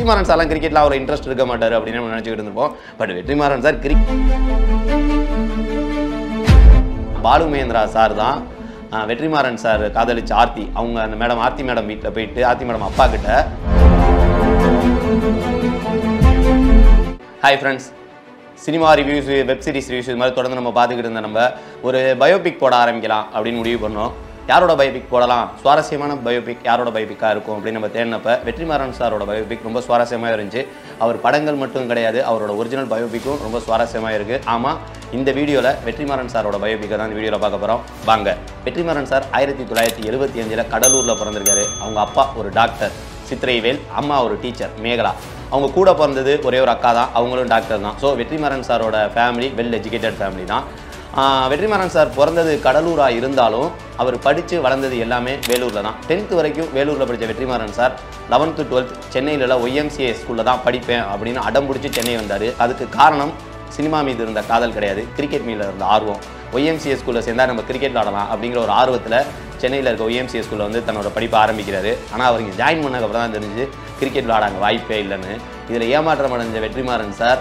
வெற்றிமாறன் சார்லாம் கிரிக்கெட்ல அவர் இன்ட்ரெஸ்ட் இருக்க மாட்டார் அப்படின்னு நம்ம நினச்சிக்கிட்டு இருந்திருப்போம் பட் வெற்றிமாறன் சார் கிரிக் பாலு மகேந்திரா சார் தான் அஹ், வெற்றிமாறன் சார் காதலிச்ச ஆர்த்தி அவங்க அந்த மேடம் ஆர்த்தி மேடம் வீட்டில் போயிட்டு ஆர்த்தி மேடம் அப்பா கிட்ட hi friends cinema reviews web series reviews இது மாதிரி தொடர்ந்து நம்ம பார்த்துக்கிட்டு இருந்த நம்ம ஒரு பயோபிக் போட ஆரம்பிக்கலாம் அப்படின்னு முடிவு பண்ணோம் யாரோட பயோபிக் போடலாம் சுவாரஸ்யமான பயோபிக் யாரோட பயோபிக்காக இருக்கும் அப்படின்னு நம்ம தேடினப்ப வெற்றிமாறன் சாரோட பயோபிக் ரொம்ப சுவாரஸ்யமாக இருந்துச்சு அவர் படங்கள் மட்டும் கிடையாது அவரோட ஒரிஜினல் பயோபிக்கும் ரொம்ப சுவாரஸ்யமாக இருக்குது ஆமாம் இந்த வீடியோவில் வெற்றிமாறன் சாரோட பயோபிக்கை தான் இந்த வீடியோவில் பார்க்க போகிறோம் வாங்க வெற்றிமாறன் சார் ஆயிரத்தி தொள்ளாயிரத்தி எழுபத்தி அஞ்சில் கடலூரில் பிறந்திருக்காரு அவங்க அப்பா ஒரு டாக்டர் சித்திரைவேல் அம்மா ஒரு டீச்சர் மேகலா அவங்க கூட பிறந்தது ஒரே ஒரு அக்கா தான் அவங்களும் டாக்டர் தான் ஸோ வெற்றிமாறன் சாரோட ஃபேமிலி வெல் எஜுகேட்டட் ஃபேமிலி தான் ஆஹ் வெற்றிமாறன் சார் பிறந்தது கடலூராக இருந்தாலும் அவர் படித்து வளர்ந்தது எல்லாமே வேலூரில் தான் டென்த்து வரைக்கும் வேலூரில் படித்த வெற்றிமாறன் சார் லெவன்த்து டுவெல்த் சென்னையில் ஒய்எம்சிஏ ஸ்கூலில் தான் படிப்பேன் அப்படின்னு அடம் பிடிச்சி சென்னை வந்தார் அதுக்கு காரணம் சினிமா மீது இருந்த காதல் கிடையாது கிரிக்கெட் மீது இருந்த ஆர்வம் ஒய்எம்சிஏ ஸ்கூலில் சேர்ந்தா நம்ம கிரிக்கெட் விளாடலாம் அப்படிங்கிற ஒரு ஆர்வத்தில் சென்னையில் இருக்க ஒய்எம்சிஏ ஸ்கூலில் வந்து தன்னோட படிப்பை ஆரம்பிக்கிறாரு ஆனால் அவர் இங்கே ஜாயின் பண்ணதுக்கப்புறம் தான் தெரிஞ்சு கிரிக்கெட் விளாட அங்கே வாய்ப்பே இல்லைன்னு இதில் ஏமாற்றம் அடைஞ்ச வெற்றிமாறன் சார்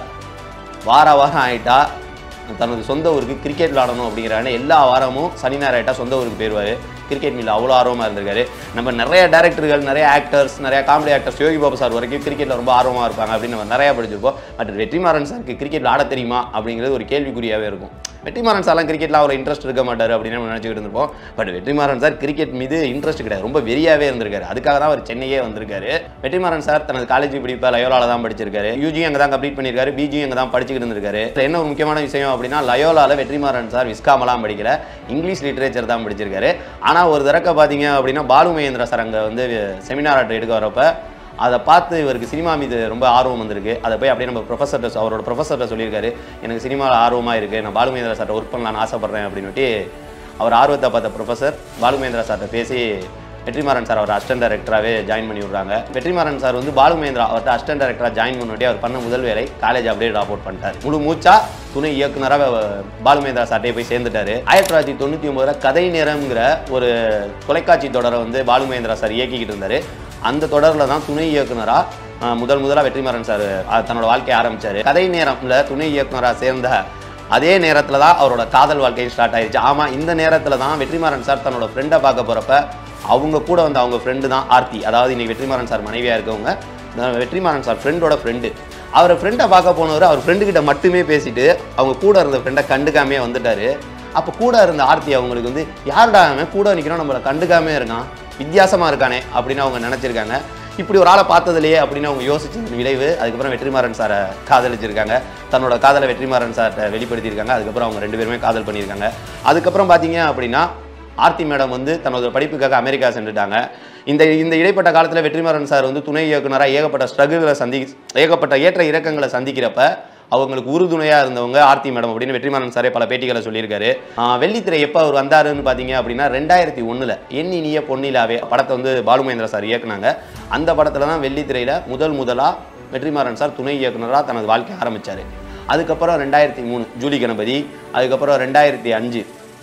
வார வாரம் ஆயிட்டா தனது சொந்த ஊருக்கு கிரிக்கெட் விளாடணும் அப்படிங்கிறாங்க எல்லா வாரமும் சனி ஞாயிறு ஆயிட்டா சொந்த ஊருக்கு போயிடுவார் கிரிக்கெட் மீது அவ்வளோ ஆர்வமாக இருந்திருக்காரு நம்ம நிறைய டேரக்டர்கள் நிறைய ஆக்டர்ஸ் நிறைய comedy actors Yogi Babu sir வரைக்கும் கிரிக்கெட்டில் ரொம்ப ஆர்வமாக இருப்பாங்க அப்படின்னு நம்ம நிறைய படிச்சிருப்போம் பட் வெற்றிமாறன் சாருக்கு கிரிக்கெட் ஆட தெரியுமா அப்படிங்கிறது ஒரு கேள்விக்குறியாகவே இருக்கும் வெற்றிமாறன் சார்லாம் கிரிக்கெட்டில் அவர் இன்ட்ரெஸ்ட் இருக்க மாட்டார் அப்படின்னு நம்ம நினச்சிக்கிட்டு இருந்திருப்போம் பட் வெற்றிமாறன் சார் கிரிக்கெட் மீது இன்ட்ரெஸ்ட் கிடையாது ரொம்ப வெறியாவே இருந்திருக்காரு அதுக்காக தான் அவர் சென்னையே வந்திருக்காரு வெற்றிமாறன் சார் தனது காலேஜ் படிப்பை லயோலால தான் படிச்சிருக்காரு யூஜி அங்கே தான் கம்ப்ளீட் பண்ணியிருக்காரு பிஜி அங்கே தான் படிச்சுக்கிட்டு இருந்திருக்காரு இதுல என்ன ஒரு முக்கியமான விஷயம் அப்படின்னா லயோலால வெற்றிமாறன் சார் விஸ்காமலாம் படிக்கல இங்கிலீஷ் லிட்ரேச்சர் தான் படிச்சிருக்காரு ஆனால் ஒரு தடக்க பார்த்தீங்க அப்படின்னா பாலு மகேந்திரா சார் அங்கே வந்து செமினார் ஆட்டம் எடுக்க வரப்ப அதை பார்த்து இவருக்கு சினிமா மீது ரொம்ப ஆர்வம் வந்திருக்கு அதை போய் அப்படியே நம்ம ப்ரொஃபஸர்கிட்ட அவரோட ப்ரொஃபஸர்கிட்ட சொல்லியிருக்காரு எனக்கு சினிமாவில் ஆர்வமாக இருக்குது நான் பாலுமேந்திரா சார்ட்ட ஒர்க் பண்ணலான்னு ஆசைப்பட்றேன் அப்படின்னுட்டு அவர் ஆர்வத்தை பார்த்த ப்ரொஃபஸர் பாலுமேந்திரா சார்ட்ட பேசி வெற்றிமாறன் சார் அவர் அசிஸ்டன்ட் டைரக்டராகவே ஜாயின் பண்ணி விட்றாங்க வெற்றிமாறன் சார் வந்து பாலுமேந்திரா அவர்கிட்ட அசிஸ்டன்ட் டைரக்டராக ஜாயின் பண்ணிட்டு அவர் பண்ண முதல் வேலை காலேஜ் அப்படியே ட்ராப் அவுட் பண்ணிட்டார் முழு மூச்சா துணை இயக்குனராக பாலுமேந்திரா சார்ட்டே போய் சேர்ந்துட்டாரு ஆயிரத்தி தொள்ளாயிரத்தி தொண்ணூற்றி ஒன்பதுல கதை நேரம்ங்கிற ஒரு தொலைக்காட்சி தொடரை வந்து பாலுமேந்திரா சார் இயக்கிக்கிட்டு இருந்தார் அந்த தொடரில் தான் துணை இயக்குனராக முதல் முதலாக வெற்றிமாறன் சார் தன்னோட வாழ்க்கையை ஆரம்பிச்சாரு கதை நேரம்ல துணை இயக்குனராக சேர்ந்த அதே நேரத்தில் தான் அவரோட காதல் வாழ்க்கையும் ஸ்டார்ட் ஆயிடுச்சு ஆமாம் இந்த நேரத்தில் தான் வெற்றிமாறன் சார் தன்னோட ஃப்ரெண்டை பார்க்க போகிறப்ப அவங்க கூட வந்த அவங்க ஃப்ரெண்டு தான் ஆர்த்தி அதாவது இன்னைக்கு வெற்றிமாறன் சார் மனைவியாக இருக்கவங்க இந்த வெற்றிமாறன் சார் ஃப்ரெண்டோட ஃப்ரெண்டு அவரை ஃப்ரெண்டை பார்க்க போனவர் அவர் ஃப்ரெண்டு கிட்ட மட்டுமே பேசிட்டு அவங்க கூட இருந்த ஃப்ரெண்டை கண்டுக்காமே வந்துட்டாரு அப்போ கூட இருந்த ஆர்த்தி அவங்களுக்கு வந்து யாருடா அவன் கூட நிற்கிறோம் நம்மளை கண்டுக்காமே இருக்கான் வித்தியாசமாக இருக்கானே அப்படின்னு அவங்க நினச்சிருக்காங்க இப்படி ஒரு ஆளை பார்த்ததுலையே அப்படின்னு அவங்க யோசிச்ச விளைவு அதுக்கப்புறம் வெற்றிமாறன் சாரை காதலிச்சிருக்காங்க தன்னோட காதலை வெற்றிமாறன் சார்ட்ட வெளிப்படுத்தியிருக்காங்க அதுக்கப்புறம் அவங்க ரெண்டு பேருமே காதல் பண்ணியிருக்காங்க அதுக்கப்புறம் பார்த்தீங்க அப்படின்னா ஆர்த்தி மேடம் வந்து தன்னோட படிப்புக்காக அமெரிக்கா சென்றுட்டாங்க இந்த இந்த இடைப்பட்ட காலத்தில் வெற்றிமாறன் சார் வந்து துணை இயக்குனராக ஏகப்பட்ட ஸ்ட்ரகிள்களை சந்தி ஏகப்பட்ட ஏற்ற இறக்கங்களை சந்திக்கிறப்ப அவங்களுக்கு உறுதுணையாக இருந்தவங்க ஆர்த்தி மேடம் அப்படின்னு வெற்றிமாறன் சாரே பல பேட்டிகளை சொல்லியிருக்காரு ஆஹ் வெள்ளித்திரை எப்போ அவர் வந்தாருன்னு பார்த்தீங்க அப்படின்னா ரெண்டாயிரத்தி ஒன்றில் எண்ணி நீய பொன்னிலாவே படத்தை வந்து பாலுமேந்திரா சார் இயக்குனாங்க அந்த படத்தில் தான் வெள்ளித்திரையில் முதல் முதலாக வெற்றிமாறன் சார் துணை இயக்குனராக தனது வாழ்க்கையை ஆரம்பித்தார் அதுக்கப்புறம் ரெண்டாயிரத்தி மூணு ஜூலி கணபதி அதுக்கப்புறம் ரெண்டாயிரத்தி அஞ்சு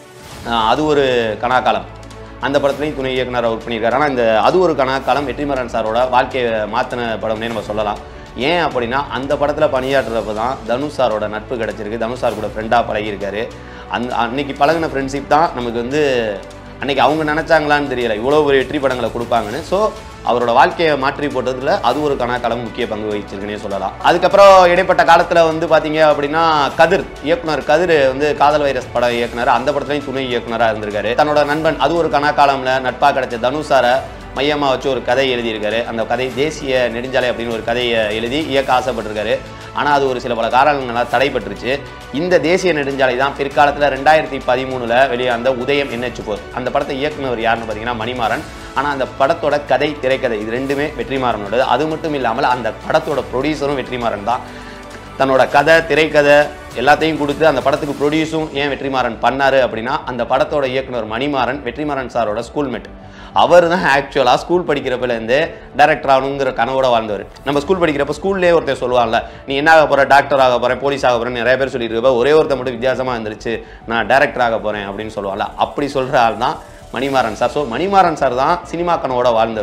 ஆஹ் அது ஒரு கனாக்காலம் அந்த படத்துலையும் துணை இயக்குனராக ஒர்க் பண்ணியிருக்காரு ஆனால் இந்த அது ஒரு கனாக்காலம் வெற்றிமாறன் சாரோட வாழ்க்கையை மாற்றின படம்னே நம்ம சொல்லலாம் ஏன் அப்படின்னா அந்த படத்தில் பணியாற்றுறப்ப தான் தனுஷ் சாரோட நட்பு கிடச்சிருக்கு தனுஷ் சார் கூட ஃப்ரெண்டாக பழகியிருக்காரு அந்த அன்னைக்கு பழகின ஃப்ரெண்ட்ஷிப் தான் நமக்கு வந்து அன்னைக்கு அவங்க நினச்சாங்களான்னு தெரியல இவ்வளோ ஒரு வெற்றி படங்களை கொடுப்பாங்கன்னு ஸோ அவரோட வாழ்க்கையை மாற்றி போட்டதுல அது ஒரு கணக்காலம் முக்கிய பங்கு வகிச்சிருக்குன்னே சொல்லலாம் அதுக்கப்புறம் இடைப்பட்ட காலத்தில் வந்து பார்த்தீங்க அப்படின்னா கதிர் இயக்குனர் கதிர் வந்து காதல் வைரஸ் படம் இயக்குனர் அந்த படத்துலையும் துணை இயக்குனராக இருந்திருக்காரு தன்னோட நண்பன் அது ஒரு கணக்காலம்ல நட்பாக கிடைச்ச தனுஷாரை மையமாக வச்சு ஒரு கதை எழுதியிருக்காரு அந்த கதை தேசிய நெடுஞ்சாலை அப்படின்னு ஒரு கதையை எழுதி இயக்க ஆசைப்பட்டிருக்காரு ஆனால் அது ஒரு சில பல காரணங்களால் தடைப்பட்டுருச்சு இந்த தேசிய நெடுஞ்சாலை தான் பிற்காலத்தில் ரெண்டாயிரத்தி பதிமூணில் வெளியான உதயம் என்ஹெச் போர் அந்த படத்தை இயக்குனவர் யாருன்னு பார்த்தீங்கன்னா மணிமாறன் ஆனால் அந்த படத்தோட கதை திரைக்கதை இது ரெண்டுமே வெற்றிமாறனோடது அது மட்டும் இல்லாமல் அந்த படத்தோட ப்ரொடியூசரும் வெற்றிமாறன் தான் தன்னோட கதை திரைக்கதை எல்லாத்தையும் கொடுத்து அந்த படத்துக்கு ப்ரொடியூஸும் ஏன் வெற்றிமாறன் பண்ணாரு அப்படின்னா அந்த படத்தோட இயக்குனர் மணிமாறன் வெற்றிமாறன் சாரோட ஸ்கூல்மேட் அவர் தான் ஆக்சுவலாக ஸ்கூல் படிக்கிறப்பலேருந்து டேரக்டர் ஆகணுங்கிற கனவோட வாழ்ந்தவர் நம்ம ஸ்கூல் படிக்கிறப்ப ஸ்கூல்லேயே ஒருத்தர் சொல்லுவாங்கல்ல நீ என்ன ஆக போகிற டாக்டர் ஆக போகிறேன் போலீஸ் ஆக போகிறேன் நிறைய பேர் சொல்லிட்டு இருக்கப்ப ஒரே ஒருத்தர் மட்டும் வித்தியாசமாக இருந்துருச்சு நான் டேரக்டர் ஆக போகிறேன் அப்படின்னு சொல்லுவாங்கல்ல அப்படி சொல்கிற ஆள் தான் Manimaaran sir so Manimaaran sir தான் சினிமா கனவோட வாழ்ந்தவர்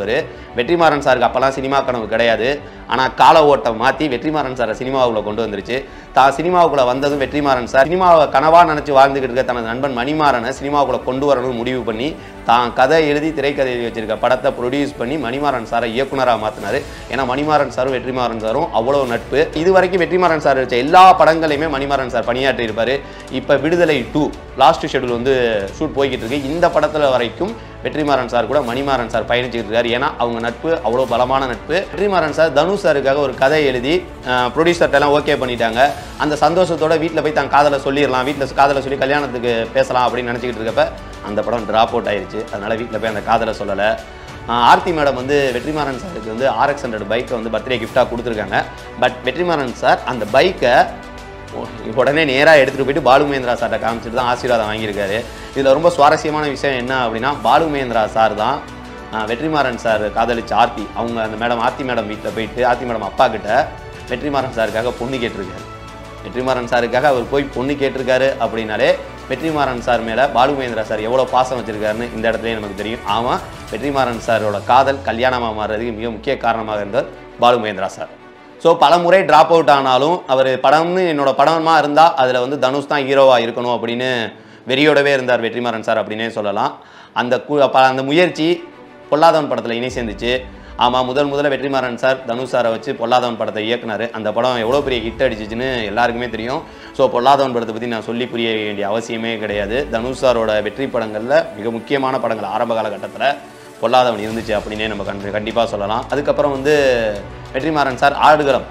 வெற்றிமாறன் சாருக்கு அப்போல்லாம் சினிமா கனவு கிடையாது ஆனால் கால ஓட்டம் மாற்றி வெற்றிமாறன் சாரை சினிமாவுக்குள்ள கொண்டு வந்துருச்சு தான் சினிமாவுக்குள்ள வந்ததும் வெற்றிமாறன் சார் சினிமாவை கனவா நினச்சி வாழ்ந்துகிட்டு இருக்க தனது நண்பன் மணிமாறனை சினிமாவுக்குள்ள கொண்டு வரணும்னு முடிவு பண்ணி தான் கதை எழுதி திரைக்கதை எழுதி வச்சிருக்க படத்தை ப்ரொடியூஸ் பண்ணி மணிமாறன் சாரை இயக்குனராக மாற்றினாரு ஏன்னா மணிமாறன் சாரும் வெற்றிமாறன் சாரும் அவ்வளோ நட்பு இது வரைக்கும் வெற்றிமாறன் சார் வச்ச எல்லா படங்களையுமே மணிமாறன் சார் பணியாற்றி இருப்பாரு இப்போ விடுதலை டூ லாஸ்ட் ஷெடியூல் வந்து ஷூட் போய்கிட்டு இருக்கு இந்த படத்தில் வரைக்கும் வெற்றிமாறன் சார் கூட மணிமாறன் சார் பயணிச்சுட்டு இருக்காரு ஏன்னா அவங்க நட்பு அவ்வளோ பலமான நட்பு வெற்றிமாறன் சார் தனுஷ் சாருக்காக ஒரு கதை எழுதி ப்ரொடியூசர்ட்ட எல்லாம் ஓகே பண்ணிட்டாங்க அந்த சந்தோஷத்தோட வீட்டில் போய் தான் காதலை சொல்லிடலாம் வீட்டில் காதலை சொல்லி கல்யாணத்துக்கு பேசலாம் அப்படின்னு நினச்சிக்கிட்டு இருக்கப்ப அந்த படம் ட்ராப் அவுட் ஆயிருச்சு அதனால வீட்டில் போய் அந்த காதலை சொல்லலை ஆஹ் ஆர்த்தி மேடம் வந்து வெற்றிமாறன் சாருக்கு வந்து ஆர்எக்ஸ் ஹண்ட்ரட் பைக்கை வந்து பர்த்டே கிஃப்டாக கொடுத்துருக்காங்க பட் வெற்றிமாறன் சார் அந்த பைக்கை உடனே நேராக எடுத்துகிட்டு போயிட்டு பாலு மகேந்திரா சார்ட்ட காமிச்சிட்டு தான் ஆசீர்வாதம் வாங்கியிருக்காரு இதில் ரொம்ப சுவாரஸ்யமான விஷயம் என்ன அப்படின்னா பாலு மகேந்திரா சார் தான் ஆஹ் வெற்றிமாறன் சார் காதலிச்ச ஆர்த்தி அவங்க அந்த மேடம் ஆர்த்தி மேடம் வீட்டில் போயிட்டு ஆர்த்தி மேடம் அப்பா கிட்ட வெற்றிமாறன் சாருக்காக பொண்ணு கேட்டிருக்காரு வெற்றிமாறன் சாருக்காக அவர் போய் பொண்ணு கேட்டிருக்காரு அப்படின்னாலே வெற்றிமாறன் சார் மேலே பாலு மகேந்திரா சார் எவ்வளோ பாசம் வச்சிருக்காருன்னு இந்த இடத்துலயே நமக்கு தெரியும் ஆமாம் வெற்றிமாறன் சாரோட காதல் கல்யாணமாக மாறுறதுக்கு மிக முக்கிய காரணமாக இருந்தவர் பாலு மகேந்திரா சார் ஸோ பல முறை ட்ராப் அவுட் ஆனாலும் அவர் படம்னு என்னோட படமா இருந்தால் அதில் வந்து தனுஷ் தான் ஹீரோவாக இருக்கணும் அப்படின்னு வெறியோடவே இருந்தார் வெற்றிமாறன் சார் அப்படின்னே சொல்லலாம் அந்த கு- அப்ப அந்த முயற்சி பொல்லாதவன் படத்தில் இணை சேர்ந்துச்சு ஆமாம் முதல் முதல்ல வெற்றிமாறன் சார் தனுஷ் சாரை வச்சு பொல்லாதவன் படத்தை இயக்குனாரு அந்த படம் எவ்வளோ பெரிய ஹிட் அடிச்சிச்சுன்னு எல்லாருக்குமே தெரியும் ஸோ பொல்லாதவன் படத்தை பற்றி நான் சொல்லி புரிய வேண்டிய அவசியமே கிடையாது தனுஷ் சாரோட வெற்றி படங்களில் மிக முக்கியமான படங்கள் ஆரம்ப காலகட்டத்தில் பொல்லாதவன் இருந்துச்சு அப்படின்னே நம்ம கண்டு கண்டிப்பாக சொல்லலாம் அதுக்கப்புறம் வந்து வெற்றிமாறன் சார் ஆடுகளம்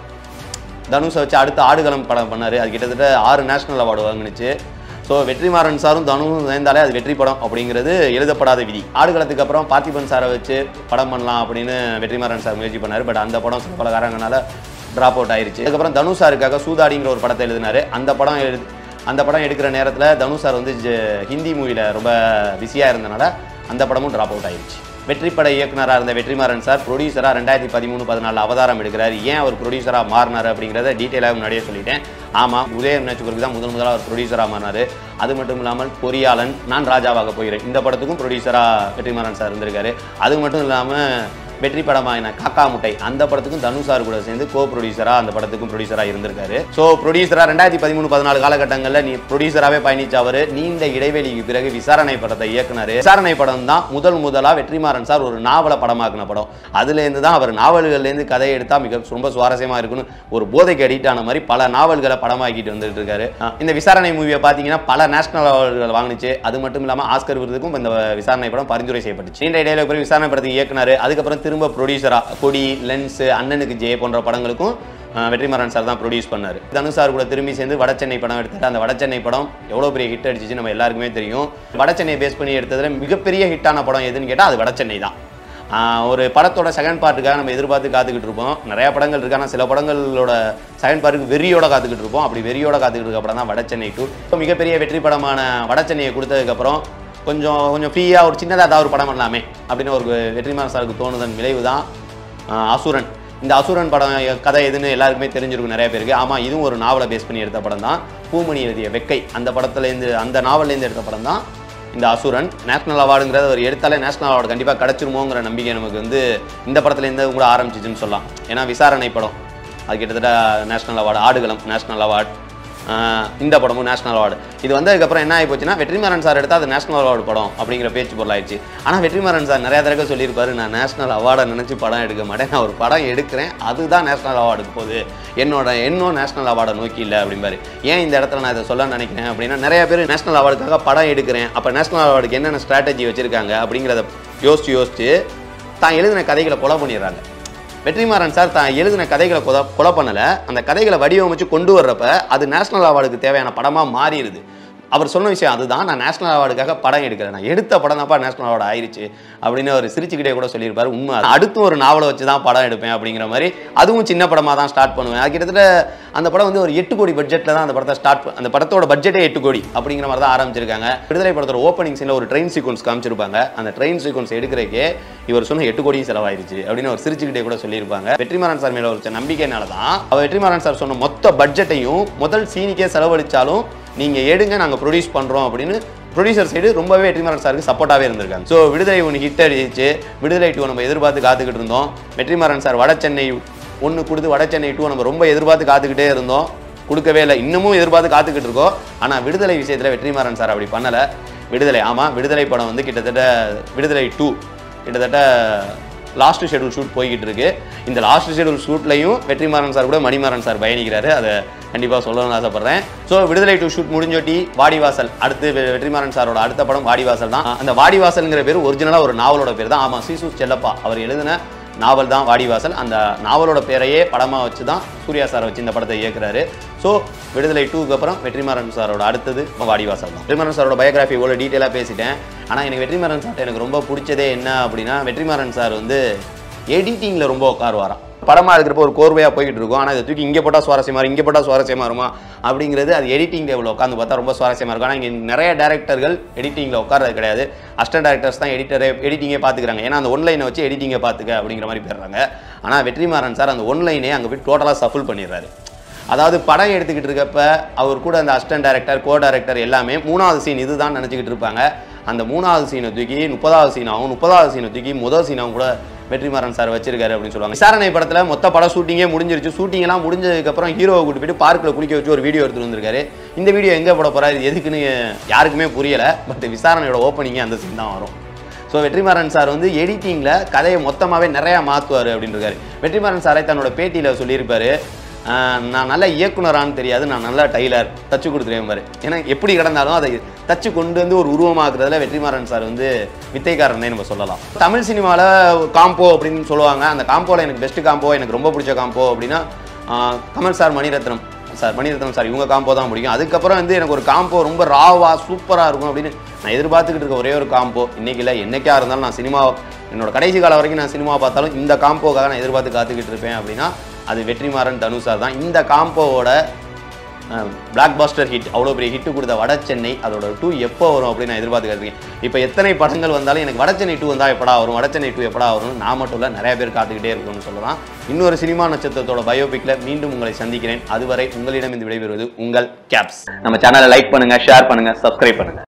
தனுஷை வச்சு அடுத்த ஆடுகளம் படம் பண்ணார் அது கிட்டத்தட்ட ஆறு நேஷனல் அவார்டு வாங்குனுச்சு ஸோ வெற்றிமாறன் சாரும் தனுஷும் சேர்ந்தாலே அது வெற்றி படம் அப்படிங்கிறது எழுதப்படாத விதி ஆடுகளத்துக்கு அப்புறம் பார்த்திபன் சாரை வச்சு படம் பண்ணலாம் அப்படின்னு வெற்றிமாறன் சார் முயற்சி பண்ணார் பட் அந்த படம் சில பல காரணங்களால ட்ராப் அவுட் ஆயிருச்சு அதுக்கப்புறம் தனுஷ் சாருக்காக சூதாடிங்கிற ஒரு படத்தை எழுதினாரு அந்த படம் எழு அந்த படம் எடுக்கிற நேரத்தில் தனுஷ் சார் வந்து ஜ- ஹிந்தி மூவியில் ரொம்ப பிஸியாக இருந்தனால அந்த படமும் ட்ராப் அவுட் ஆயிருச்சு வெற்றிப்பட இயக்குனராக இருந்த வெற்றிமாறன் சார் ப்ரொடியூசராக ரெண்டாயிரத்தி பதிமூணு பதினாலு அவதாரம் எடுக்கிறார் ஏன் அவர் ப்ரொடியூசராக மாறினார் அப்படிங்கிறத டீட்டெயிலாக முன்னாடியே சொல்லிட்டேன் ஆமாம் உதயம் நச்சுக்குருக்கு தான் முதல் முதலாக அவர் ப்ரொடியூசராக மாறினார் அது மட்டும் இல்லாமல் பொறியாளன் நான் ராஜாவாக போகிறேன் இந்த படத்துக்கும் ப்ரொடியூசராக வெற்றிமாறன் சார் இருந்திருக்காரு அது மட்டும் இல்லாமல் வெற்றி படமான காக்கா முட்டை அந்த படத்துக்கும் தனுஷ் சார் கூட சேர்ந்து கோ ப்ரொடியூசராக அந்த படத்துக்கும் ப்ரொடியூசராக இருந்திருக்காரு ஸோ ப்ரொடியூசராக ரெண்டாயிரத்தி பதிமூணு பதினாலு காலகட்டங்களில் நீ ப்ரொடியூசராகவே பயணிச்ச அவர் நீண்ட இடைவெளிக்கு பிறகு விசாரணை படத்தை இயக்குனாரு விசாரணை படம் தான் முதல் முதலாக வெற்றிமாறன் சார் ஒரு நாவலை படமாக்குன படம் அதுலேருந்து தான் அவர் நாவல்கள்லேருந்து கதையை எடுத்தால் மிக ரொம்ப சுவாரஸ்யமாக இருக்குன்னு ஒரு போதைக்கு அடிக்ட் ஆன மாதிரி பல நாவல்களை படமாக்கிட்டு வந்துட்டு இருக்காரு அஹ் இந்த விசாரணை மூவியை பார்த்தீங்கன்னா பல நேஷனல் அவார்டுகள் வாங்குனுச்சு அது மட்டும் இல்லாமல் ஆஸ்கர் விருதுக்கும் இந்த விசாரணை படம் பரிந்துரை செய்யப்பட்டுச்சு நீண்ட இடையில பிறகு விசாரணை படத்துக்கு இயக்குனாரு அதுக்கப்புறம் திரும்ப ப்ரொடியூசராக கொடி லென்ஸ் அண்ணனுக்கு ஜெய போன்ற படங்களுக்கும் அஹ் வெற்றிமாறன் சார் தான் ப்ரொடியூஸ் பண்ணாரு தனுஷ் சார் கூட திரும்பி சேர்ந்து வடசென்னை படம் எடுத்தாரு அந்த வடசென்னை படம் எவ்வளோ பெரிய ஹிட் அடிச்சிச்சு நம்ம எல்லாருக்குமே தெரியும் வடசென்னை பேஸ் பண்ணி எடுத்ததுல மிகப்பெரிய ஹிட்டான படம் எதுன்னு கேட்டால் அது வடசென்னை தான் ஆஹ் ஒரு படத்தோட செகண்ட் பார்ட்டுக்காக நம்ம எதிர்பார்த்து காத்துக்கிட்டு இருப்போம் நிறைய படங்கள் இருக்கு ஆனால் சில படங்களோட செகண்ட் பார்ட்டுக்கு வெறியோட காத்துக்கிட்டு இருப்போம் அப்படி வெறியோட காத்துக்கிட்டு இருக்க படம் தான் வடசென்னை டூ இப்போ மிகப்பெரிய வெற்றி படமான வடசென்னையை கொடுத்ததுக்கப்புறம் கொஞ்சம் கொஞ்சம் ஃப்ரீயாக ஒரு சின்னதாக ஏதாவது ஒரு படம் பண்ணலாமே அப்படின்னு ஒரு வெற்றிமாறன் சாருக்கு தோணுதன் விளைவு தான் ஆஹ் அசுரன் இந்த அசுரன் படம் எ- கதை எதுன்னு எல்லாருக்குமே தெரிஞ்சிருக்கும் நிறைய பேருக்கு ஆமாம் இதுவும் ஒரு நாவலை பேஸ் பண்ணி எடுத்த படம் தான் பூமணி எழுதிய வெக்கை அந்த படத்துலேருந்து அந்த நாவல்லேருந்து எடுத்த படம் தான் இந்த அசுரன் நேஷனல் அவார்டுங்கிறது ஒரு எடுத்தாலே நேஷனல் அவார்டு கண்டிப்பாக கிடச்சிருமோங்கிற நம்பிக்கை நமக்கு வந்து இந்த படத்துலேருந்து கூட ஆரம்பிச்சிச்சுன்னு சொல்லலாம் ஏன்னா விசாரணை படம் அது கிட்டத்தட்ட national award Aadukalam national award இந்த படமும் நேஷனல் அவார்டு இது வந்ததுக்கப்புறம் என்ன ஆகி போச்சுன்னா வெற்றிமாறன் சார் எடுத்தால் அது நேஷனல் அவார்டு படம் அப்படிங்கிற பேச்சு பொருளாயிடுச்சு ஆனால் வெற்றிமாறன் சார் நிறைய தடவை சொல்லியிருப்பாரு நான் நேஷனல் அவார்டை நினச்சி படம் எடுக்க மாட்டேன் நான் ஒரு படம் எடுக்கிறேன் அதுதான் நேஷனல் அவார்டுக்கு போகுது என்னோட எண்ணம் நேஷனல் அவார்டை நோக்கி இல்லை அப்படிம்பாரு ஏன் இந்த இடத்துல நான் இதை சொல்ல நினைக்கிறேன் அப்படின்னா நிறைய பேர் நேஷனல் அவார்டுக்காக படம் எடுக்கிறேன் அப்போ நேஷனல் அவார்டுக்கு என்னென்ன ஸ்ட்ராட்டஜி வச்சுருக்காங்க அப்படிங்கிறத யோசிச்சு யோசிச்சு தான் எழுதின கதைகளை கொலை பண்ணிடுறாங்க வெற்றிமாறன் சார் தான் எழுதின கதைகளை கொலை கொலை பண்ணலை அந்த கதைகளை வடிவமைச்சு கொண்டு வர்றப்ப அது நேஷனல் அவார்டுக்கு தேவையான படமாக மாறிடுது அவர் சொன்ன விஷயம் அதுதான் நான் நேஷனல் அவார்டுக்காக படம் எடுக்கிறேன் நான் எடுத்த படம் தான்ப்பா நேஷனல் அவார்டு ஆயிருச்சு அப்படின்னு அவர் சிரிச்சுக்கிட்டே கூட சொல்லியிருப்பாரு உண்மை அது. அடுத்தும் ஒரு நாவலை வச்சு தான் படம் எடுப்பேன் அப்படிங்கிற மாதிரி அதுவும் சின்ன படமாக தான் ஸ்டார்ட் பண்ணுவேன் அது கிட்டத்தட்ட அந்த படம் வந்து ஒரு எட்டு கோடி பட்ஜெட்டில் தான் அந்த படத்தை ஸ்டார்ட் அந்த படத்தோட பட்ஜெட்டே எட்டு கோடி அப்படிங்கிற மாதிரி தான் ஆரம்பிச்சிருக்காங்க விடுதலை படத்தோட ஓப்பனிங் சீனில் ஒரு ட்ரெயின் சீக்வன்ஸ் காமிச்சிருப்பாங்க அந்த ட்ரெயின் சீக்வன்ஸ் எடுக்கிறக்கே இவர் சொன்ன எட்டு கோடியும் செலவாயிருச்சு அப்படின்னு அவர் சிரிச்சுக்கிட்டே கூட சொல்லியிருப்பாங்க வெற்றிமாறன் சார் மேல ஒரு நம்பிக்கைனால தான் அவர் வெற்றிமாறன் சார் சொன்ன மொத்த பட்ஜெட்டையும் முதல் சீனிக்கே செலவழிச்சாலும் நீங்க எடுங்க நாங்க ப்ரொடியூஸ் பண்றோம் அப்படின்னு ப்ரொடியூசர் சைடு ரொம்பவே வெற்றிமாறன் சாருக்கு சப்போர்ட்டாகவே இருந்திருக்காங்க ஸோ விடுதலை ஒன்று ஹிட் அடிச்சு விடுதலை டூ நம்ம எதிர்பார்த்து காத்துக்கிட்டு இருந்தோம் வெற்றிமாறன் சார் வட சென்னை ஒன்று கொடுத்து வட சென்னை டூ நம்ம ரொம்ப எதிர்பார்த்து காத்துக்கிட்டே இருந்தோம் கொடுக்கவே இல்லை இன்னமும் எதிர்பார்த்து காத்துக்கிட்டு இருக்கோம் ஆனால் விடுதலை விஷயத்தில் வெற்றிமாறன் சார் அப்படி பண்ணலை விடுதலை ஆமாம் விடுதலை படம் வந்து கிட்டத்தட்ட விடுதலை டூ கிட்டத்தட்ட லாஸ்ட் ஷெடியூல் ஷூட் போய்கிட்டு இருக்கு இந்த லாஸ்ட் ஷெடியூல் ஷூட்லையும் வெற்றிமாறன் சார் கூட மணிமாறன் சார் பயணிக்கிறாரு அதை கண்டிப்பாக சொல்லணும்னு ஆசைப்படுறேன் ஸோ விடுதலை டூ ஷூட் முடிஞ்சொட்டி வாடிவாசல் அடுத்து வெ- வெற்றிமாறன் சாரோட அடுத்த படம் வாடிவாசல் தான் அந்த வாடிவாசல்ங்கிற பேர் ஒரிஜினலாக ஒரு நாவலோட பேர் தான் ஆமாம் சீசு செல்லப்பா அவர் எழுதின நாவல் தான் வாடிவாசல் அந்த நாவலோட பேரையே படமாக வச்சு தான் சூர்யா சார் வச்சு இந்த படத்தை இயக்குறாரு ஸோ விடுதலை டூக்கு அப்புறம் வெற்றிமாறன் சாரோட அடுத்தது வாடிவாசல் தான் வெற்றிமாறன் சாரோட பயோகிராஃபி இவ்வளோ டீட்டெயிலாக பேசிட்டேன் ஆனால் எனக்கு வெற்றிமாறன் சார் எனக்கு ரொம்ப பிடிச்சதே என்ன அப்படின்னா வெற்றிமாறன் சார் வந்து எடிட்டிங்கில் ரொம்ப உட்காருவாராம் படமாக இருக்கிறப்போ ஒரு கோர்வையாக போய்கிட்டு இருக்கும் ஆனால் இதை தூக்கி இங்கே போட்டால் சுவாரஸ்யமாக இருக்கும் இங்கே போட்டால் சுவாரஸ்யமாக இருக்குமா அப்படிங்கிறது அது எடிட்டிங் டேபிள் உட்காந்து பார்த்தா ரொம்ப சுவாரஸ்யமாக இருக்கும் ஆனால் இங்கே நிறைய டேரக்டர்கள் எடிட்டிங்கில் உட்கார்றது கிடையாது அஸ்டன்ட் டேரக்டர்ஸ் தான் எடிட்டரே எடிட்டிங்கே பார்த்துக்கிறாங்க ஏன்னா அந்த ஒன்லைனை வச்சு எடிட்டிங்கை பார்த்துக்க அப்படிங்கிற மாதிரி போயிடுறாங்க ஆனால் வெற்றிமாறன் சார் அந்த ஒன்லைனே அங்கே போய் டோட்டலாக சஃபுல் பண்ணிடுறாரு அதாவது படம் எடுத்துக்கிட்டு இருக்கப்ப அவர் கூட அந்த அசிஸ்டன்ட் டைரக்டர் கோ டைரக்டர் எல்லாமே மூணாவது சீன் இதுதான் நினச்சிக்கிட்டு இருப்பாங்க அந்த மூணாவது சீனை தூக்கி முப்பதாவது சீனாகவும் முப்பதாவது சீனை தூக்கி முதல் சீனாகவும் கூட வெற்றிமாறன் சார் வச்சிருக்காரு அப்படின்னு சொல்லுவாங்க விசாரணை படத்தில் மொத்த படம் ஷூட்டிங்கே முடிஞ்சிருச்சு ஷூட்டிங் எல்லாம் முடிஞ்சதுக்கப்புறம் ஹீரோவை கூட்டு போயிட்டு பார்க்கில் குளிக்க வச்சு ஒரு வீடியோ எடுத்துட்டு வந்திருக்காரு இந்த வீடியோ எங்கே போட போறாரு இது எதுக்குன்னு யாருக்குமே புரியலை பட் விசாரணையோட ஓப்பனிங்கே அந்த சீன் தான் வரும் ஸோ வெற்றிமாறன் சார் வந்து எடிட்டிங்கில் கதையை மொத்தமாகவே நிறையா மாற்றுவார் அப்படின்றாரு வெற்றிமாறன் சாரை தன்னோட பேட்டியில் சொல்லியிருப்பாரு ஆஹ், நான் நல்ல இயக்குனரான்னு தெரியாது நான் நல்ல டைலர் தச்சு கொடுத்துருவேன் பாரு ஏன்னா எப்படி கிடந்தாலும் அதை தச்சு கொண்டு வந்து ஒரு உருவமாக்குறதுல வெற்றிமாறன் சார் வந்து வித்தைக்காரனே நம்ம சொல்லலாம் தமிழ் சினிமாவில் காம்போ அப்படின்னு சொல்லுவாங்க அந்த காம்போவில் எனக்கு பெஸ்ட் காம்போ எனக்கு ரொம்ப பிடிச்ச காம்போ அப்படின்னா ஆஹ், Kamal sir Mani Ratnam sir Mani Ratnam sir இவங்க காம்போ தான் பிடிக்கும் அதுக்கப்புறம் வந்து எனக்கு ஒரு காம்போ ரொம்ப ராவா சூப்பராக இருக்கும் அப்படின்னு நான் எதிர்பார்த்துக்கிட்டு இருக்க ஒரே ஒரு காம்போ இன்னைக்கு இல்லை என்னைக்கா இருந்தாலும் நான் சினிமா என்னோட கடைசி காலம் வரைக்கும் நான் சினிமா பார்த்தாலும் இந்த காம்போக்காக நான் எதிர்பார்த்து காத்துக்கிட்டு இருப்பேன் அப்படின்னா அது வெற்றிமாறன் தனு சார் தான் இந்த காம்போவோட பிளாக் பாஸ்டர் ஹிட் அவ்வளோ பெரிய ஹிட் கொடுத்த வட சென்னை அதோட டூ எப்போ வரும் அப்படின்னு நான் எதிர்பார்த்துக்கிட்டு இருக்கேன் இப்போ எத்தனை படங்கள் வந்தாலும் எனக்கு வட சென்னை டூ வந்தால் எப்படா வரும் வட சென்னை டூ எப்படா வரும் நான் மட்டும் இல்லை நிறைய பேர் காத்துக்கிட்டே இருக்கணும்னு சொல்லலாம் இன்னொரு சினிமா நட்சத்திரத்தோட பயோபிக்கில் மீண்டும் உங்களை சந்திக்கிறேன் அதுவரை உங்களிடம் இந்த விடைபெறுவது உங்கள் கேப்ஸ் நம்ம சேனலை லைக் பண்ணுங்க ஷேர் பண்ணுங்க சப்ஸ்கிரைப் பண்ணுங்க